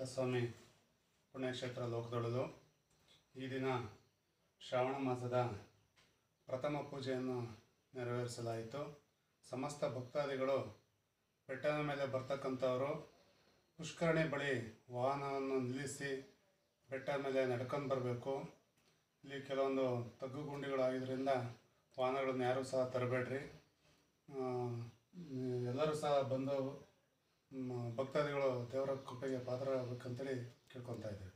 ಸ್ವಾಮಿ ಪುಣ್ಯಕ್ಷೇತ್ರ ಲೋಕದೊಳದು ಈ ದಿನ ಶ್ರಾವಣ ಮಾಸದ ಪ್ರಥಮ ಪೂಜೆಯನ್ನು ನೆರವೇರಿಸಲಾಯಿತು ಸಮಸ್ತ ಭಕ್ತಾದಿಗಳು ಬೆಟ್ಟದ ಮೇಲೆ ಬರ್ತಕ್ಕಂಥವರು ಪುಷ್ಕರಣಿ ಬಳಿ ವಾಹನವನ್ನು ನಿಲ್ಲಿಸಿ ಬೆಟ್ಟದ ಮೇಲೆ ನಡ್ಕೊಂಡು ಬರಬೇಕು ಇಲ್ಲಿ ಕೆಲವೊಂದು ತಗ್ಗು ಗುಂಡಿಗಳಾಗಿದ್ದರಿಂದ ವಾಹನಗಳನ್ನು ಯಾರೂ ಸಹ ತರಬೇಡ್ರಿ ಆ, ಎಲ್ಲರೂ ಸಹ ಬಂದು ಮ್, ಭಕ್ತಾದಿಗಳು ದೇವರ ಕೃಪೆಗೆ ಪಾತ್ರರಾಗಬೇಕಂತೇಳಿ ಕೇಳ್ಕೊತಾ ಇದ್ದೀವಿ